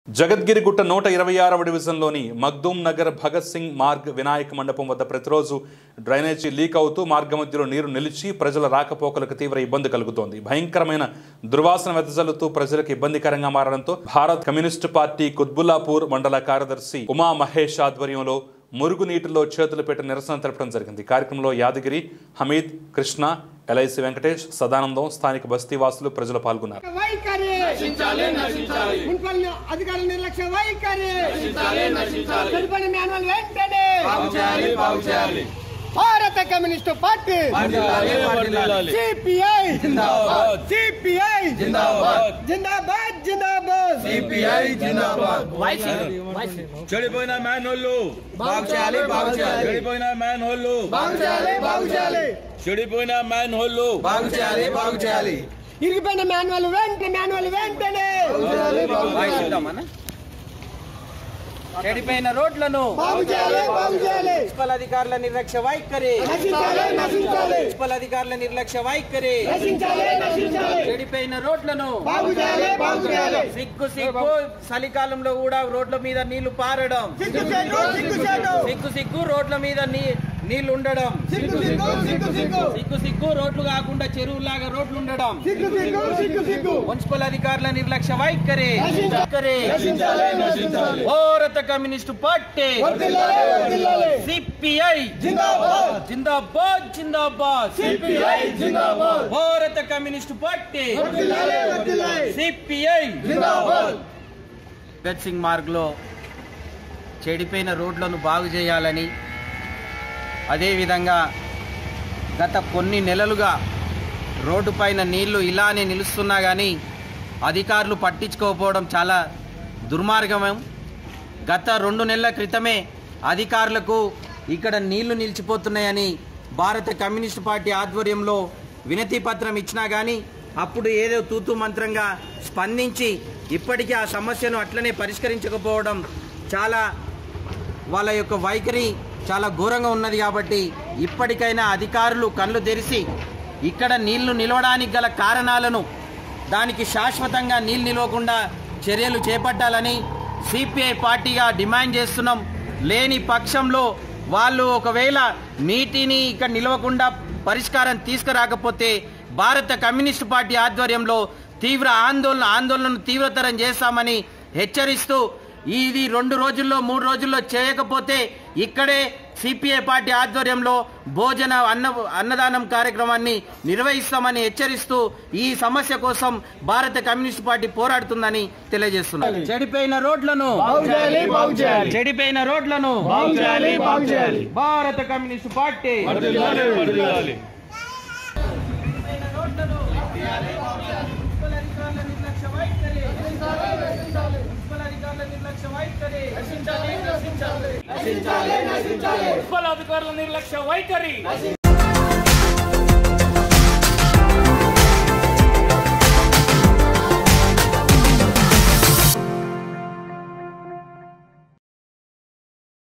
జగద్గిరిగుట్ట నూట ఇరవై ఆరవ డివిజన్లోని మగ్దూమ్ నగర్ భగత్ సింగ్ మార్గ్ వినాయక మండపం వద్ద ప్రతిరోజు డ్రైనేజీ లీక్ అవుతూ మార్గ మధ్యలో నీరు నిలిచి ప్రజల రాకపోకలకు తీవ్ర ఇబ్బంది కలుగుతోంది భయంకరమైన దుర్వాసన వెదజల్లుతూ ప్రజలకు ఇబ్బందికరంగా మారడంతో భారత్ కమ్యూనిస్టు పార్టీ కుత్బుల్లాపూర్ మండల కార్యదర్శి ఉమా మహేష్ ఆధ్వర్యంలో మురుగునీటిలో చేతులు పెట్టి నిరసన తెలపడం జరిగింది కార్యక్రమంలో యాదగిరి హమీద్ కృష్ణ ఎల్ఐసి వెంకటేష్ సదానందం స్థానిక బస్తీవాసులు ప్రజలు పాల్గొన్నారు వైఖరి మున్సిపల్ అధికారుల నిర్లక్ష్య వైఖరి తెలుపని మాన్యువల్ వెంటనే భారత కమ్యూనిస్టు పార్టీ సిపిఐ సిపిఐ జిందాబాద్ జిందాబాద్ చెడిపోయిన మ్యాన్ హోళ్ళు బాగు చేయాలి బాగు చేయాలి చెడిపోయిన మ్యాన్ హోళ్ళు బాగు చేయాలి బాగు చేయాలి చెడిపోయిన మ్యాన్ హోళ్ళు బాగు చేయాలి బాగు చేయాలి ఇరిగిపోయిన మాన్యువల్ వెంటనే మాన్యువల్ వెంటనే చెడిపోయిన రోడ్లను బాగు చేయాలి బాగు చేయాలి మున్సిపల్ అధికారుల నిర్లక్ష్య వైఖరి నశించాలి నశించాలి మున్సిపల్ అధికారుల నిర్లక్ష్య వైఖరి నశించాలి నశించాలి చెడిపోయిన రోడ్లను బాగు చేయాలి బాగు చేయాలి సిగ్గు సిగ్గు చలికాలంలో కూడా రోడ్ల మీద నీళ్లు పారడం సిగ్గు సిగ్గు సిగ్గు సిగ్గు సిగ్గు సిగ్గు రోడ్ల మీద నీ- నీళ్లు ఉండడం సిగ్గు సిగ్గు సిగ్గు సిగ్గు సిగ్గు సిగ్గు రోడ్లు కాకుండా చెరువులాగా రోడ్లు ఉండడం సిగ్గు సిగ్గు సిగ్గు సిగ్గు మున్సిపల్ అధికారుల నిర్లక్ష్య వైఖరి నశించాలి. వైఖరి నశించాలి నశించాలి భారత కమ్యూనిస్టు పార్టీ వర్ధిల్లాలి వర్ధిల్లాలి సిపిఐ జిందాబాద్ జిందాబాద్ జిందాబాద్ సిపిఐ జిందాబాద్ భారత కమ్యూనిస్టు పార్టీ వర్ధిల్లాలి వర్ధిల్లాలి సిపిఐ జిందాబాద్ భగత్ సింగ్ మార్గ్లో చెడిపోయిన రోడ్లను బాగు చేయాలని అదేవిధంగా గత కొన్ని నెలలుగా రోడ్డు పైన నీళ్లు ఇలానే నిలుస్తున్నా కానీ అధికారులు పట్టించుకోకపోవడం చాలా దుర్మార్గం గత రెండు నెలల క్రితమే అధికారులకు ఇక్కడ నీళ్లు నిలిచిపోతున్నాయని భారత కమ్యూనిస్ట్ పార్టీ ఆధ్వర్యంలో వినతి పత్రం ఇచ్చినా కానీ అప్పుడు ఏదో తూతు మంత్రంగా స్పందించి ఇప్పటికీ ఆ సమస్యను అట్లనే పరిష్కరించకపోవడం చాలా వాళ్ళ యొక్క వైఖరి చాలా ఘోరంగా ఉన్నది కాబట్టి ఇప్పటికైనా అధికారులు కళ్ళు తెరిచి ఇక్కడ నీళ్లు నిలవడానికి గల కారణాలను దానికి శాశ్వతంగా నీళ్లు నిలవకుండా చర్యలు చేపట్టాలని సిపిఐ పార్టీగా డిమాండ్ చేస్తున్నాం లేని పక్షంలో వాళ్ళు ఒకవేళ నీటిని ఇక్కడ నిలవకుండా పరిష్కారం తీసుకురాకపోతే భారత కమ్యూనిస్ట్ పార్టీ ఆధ్వర్యంలో తీవ్ర ఆందోళన ఆందోళనను తీవ్రతరం చేస్తామని హెచ్చరిస్తూ ఇది రెండు రోజుల్లో మూడు రోజుల్లో చేయకపోతే ఇక్కడే సిపిఐ పార్టీ ఆధ్వర్యంలో భోజన అన్న అన్నదానం కార్యక్రమాన్ని నిర్వహిస్తామని హెచ్చరిస్తూ ఈ సమస్య కోసం భారత కమ్యూనిస్ట్ పార్టీ పోరాడుతుందని తెలియజేస్తున్నారు చెడిపోయిన రోడ్లను చేయాలి బాగు చేయాలి చెడిపోయిన రోడ్లను బాగు చేయాలి బాగు చేయాలి భారత కమ్యూనిస్ట్ పార్టీ మున్సిపల్ అధికారుల నిర్లక్ష్య వైఖరి